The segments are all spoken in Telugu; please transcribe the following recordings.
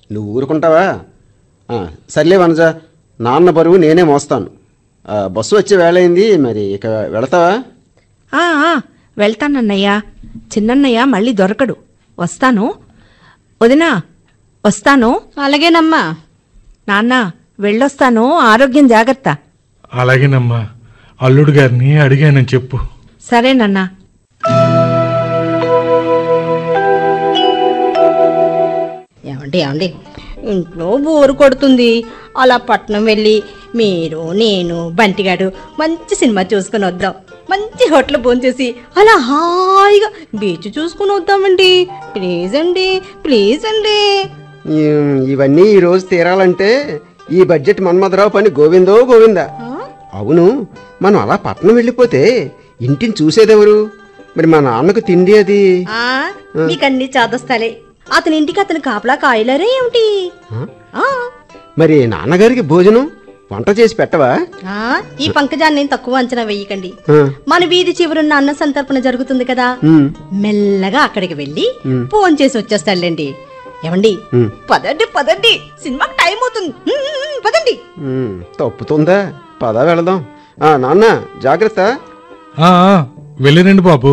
నువ్వు ఊరుకుంటావా ఆ, సర్లే వనజ నాన్న బరువు నేనే మోస్తాను ఆ, బస్సు వచ్చే వేళ అయింది మరి ఇక వెళతావా ఆ, ఆ, వెళ్తానన్నయ్యా చిన్నన్నయ్య మళ్ళీ దొరకడు వస్తాను వదినా వస్తాను అలాగేనమ్మా నాన్న వెళ్ళొస్తాను ఆరోగ్యం జాగ్రత్త అలాగేనమ్మా అల్లుడు గారిని అడిగానని చెప్పు సరేనన్నా ఏమండి ఏమండి ఇంట్లో బోరు కొడుతుంది అలా పట్నం వెళ్ళి మీరు నేను బంటిగాడు మంచి సినిమా చూసుకుని వద్దాం మంచి హోటల్ భోంచేసి అలా హాయిగా బీచ్ చూసుకుని వద్దామండి ప్లీజ్ అండి ప్లీజ్ అండి ఈ- ఇవన్నీ ఈ రోజు తీరాలంటే ఈ బడ్జెట్ మన్మధరావు పని గోవిందో గోవిందా అవును మనం అలా పట్నం వెళ్ళిపోతే ఇంటిని చూసేదెవరు మరి మా నాన్నకు తిండి అది ఆ, మీకన్నీ చాదస్తాలే అతని ఇంటికి అతను కాపలా కాయలరే ఏమిటి ఆ, మరి నాన్నగారికి భోజనం వంట చేసి పెట్టవా ఆ, ఈ పంకజాన్ని తక్కువ అంచనా వేయకండి ఆ, మన వీధి చివరున్న అన్న సంతర్పణ జరుగుతుంది కదా ఉమ్, మెల్లగా అక్కడికి వెళ్ళి ఫోన్ చేసి వచ్చేస్తాడులేండి ఏమండి ఉమ్, పదండి పదండి సినిమాకి టైం అవుతుంది ఉమ్, ఉమ్, ఉమ్, పదండి ఉమ్, తప్పుతుందా పద వెళదాం ఆ, నాన్న జాగ్రత్త ఆ, ఆ, వెళ్ళిరండి బాబు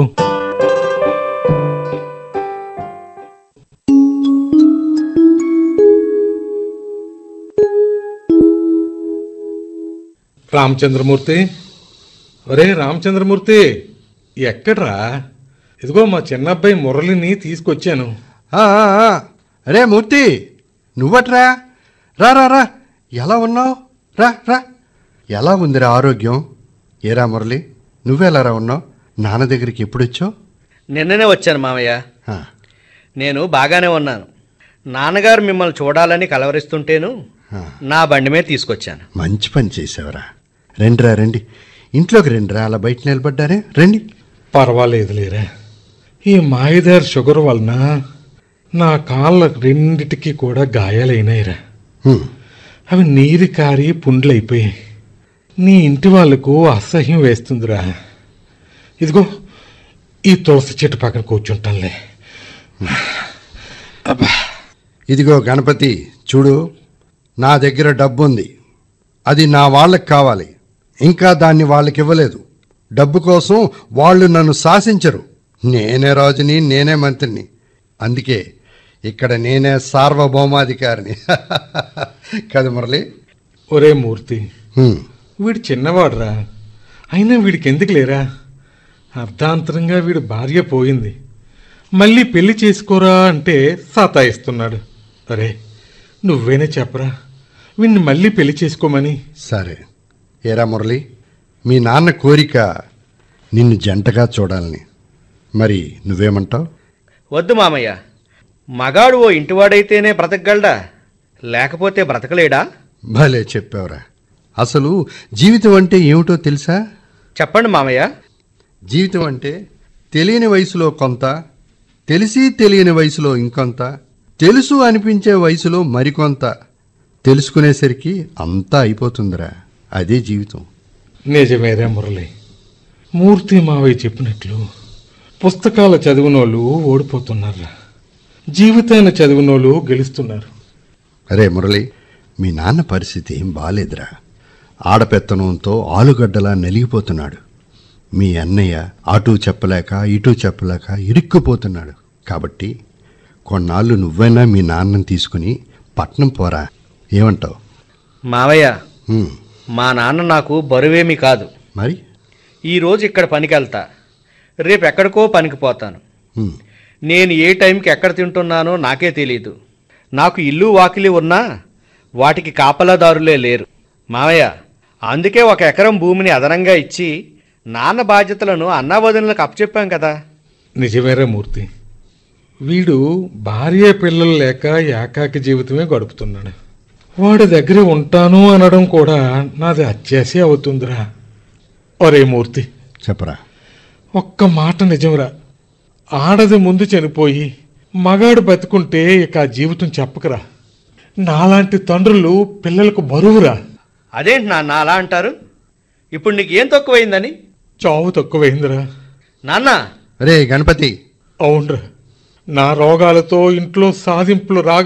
రామచంద్రమూర్తి ఒరే రామచంద్రమూర్తి ఎక్కడ్రా ఇదిగో మా చిన్నబ్బాయి మురళిని తీసుకొచ్చాను ఆ, ఆ, ఆ. అరే మూర్తి నువ్వట్రా రా రా రా ఎలా ఉన్నావు రా రా ఎలా ఉందిరా ఆరోగ్యం ఏరా మురళి నువ్వెలారా ఉన్నావు నాన్న దగ్గరికి ఎప్పుడు వచ్చావు నిన్ననే వచ్చాను మామయ్య ఆ, నేను బాగానే ఉన్నాను నాన్నగారు మిమ్మల్ని చూడాలని కలవరిస్తుంటేను ఆ. నా బండి మీద తీసుకొచ్చాను మంచి పని చేసావురా రండిరా రండి ఇంట్లోకి రండిరా అలా బయట నిలబడ్డారే రండి పర్వాలేదు లేరా ఈ మాయదారి షుగర్ వలన నా కాళ్ళ రెండిటికి కూడా గాయాలైనాయిరా హ్మ్. అవి నీరు కారి పుండ్లైపోయాయి నీ ఇంటి వాళ్లకు అసహ్యం వేస్తుందిరా ఇదిగో ఈ తులసి చెట్టు పక్కన కూర్చుంటానులే అబ్బా ఇదిగో గణపతి చూడు నా దగ్గర డబ్బు ఉంది అది నా వాళ్ళకి కావాలి ఇంకా దాన్ని వాళ్ళకి ఇవ్వలేదు డబ్బు కోసం వాళ్ళు నన్ను శాసించరు నేనే రాజుని నేనే మంత్రిని అందుకే ఇక్కడ నేనే సార్వభౌమాధికారిని కదా మురళి ఒరే మూర్తి హ్మ్. వీడు చిన్నవాడురా అయినా వీడికి ఎందుకు లేరా అర్ధాంతరంగా వీడి భార్య పోయింది మళ్ళీ పెళ్లి చేసుకోరా అంటే సతాయిస్తున్నాడు అరే నువ్వేనే చెప్పరా వీడిని మళ్ళీ పెళ్లి చేసుకోమని సరే ఏరా మురళి మీ నాన్న కోరిక నిన్ను జంటగా చూడాలని మరి నువ్వేమంటావు వద్దు మామయ్య మగాడు ఓ ఇంటివాడైతేనే బ్రతకగలడా లేకపోతే బ్రతకలేడా భలే చెప్పావురా అసలు జీవితం అంటే ఏమిటో తెలుసా చెప్పండి మామయ్య జీవితం అంటే తెలియని వయసులో కొంత తెలిసి తెలియని వయసులో ఇంకొంత తెలుసు అనిపించే వయసులో మరికొంత తెలుసుకునేసరికి అంతా అయిపోతుందిరా అదే జీవితం నిజమేరే మురళి మూర్తి మావయ్య చెప్పినట్లు పుస్తకాల చదివినోళ్ళు ఓడిపోతున్నారా జీవితాన్ని చదివినోళ్ళు గెలుస్తున్నారు అరే మురళి మీ నాన్న పరిస్థితి ఏం బాలేదురా ఆడపెత్తనంతో ఆలుగడ్డలా నలిగిపోతున్నాడు మీ అన్నయ్య అటూ చెప్పలేక ఇటూ చెప్పలేక ఇరుక్కుపోతున్నాడు కాబట్టి కొన్నాళ్ళు నువ్వైనా మీ నాన్నని తీసుకుని పట్నం పోరా ఏమంటావు మామయ్య హ్మ్, మా నాన్న నాకు బరువేమీ కాదు మరి ఈరోజు ఇక్కడ పనికి వెళ్తా రేపు ఎక్కడికో పనికి పోతాను హ్మ్, నేను ఏ టైంకి ఎక్కడ తింటున్నానో నాకే తెలియదు నాకు ఇల్లు వాకిలి ఉన్నా వాటికి కాపలాదారులే లేరు మామయ్య అందుకే ఒక ఎకరం భూమిని అదనంగా ఇచ్చి నాన్న బాధ్యతలను అన్నావదనులకు అప్పచెప్పాం కదా నిజమేరే మూర్తి వీడు భార్య పిల్లలు లేక ఏకాకి జీవితమే గడుపుతున్నాడు వాడి దగ్గర ఉంటాను అనడం కూడా నాది అత్యాసే అవుతుందిరా ఒరే మూర్తి చెప్పరా ఒక్క మాట నిజంరా ఆడది ముందు చనిపోయి మగాడు బతుకుంటే ఇక ఆ జీవితం చెప్పకరా నాలాంటి తండ్రులు పిల్లలకు బరువురా అదేంటి నాన్న అలా అంటారు ఇప్పుడు నీకు ఏం తక్కువైందని చావు తక్కువైందిరా నాన్న రే గణపతి అవునరా నా రోగాలతో ఇంట్లో సాధింపులు రాగా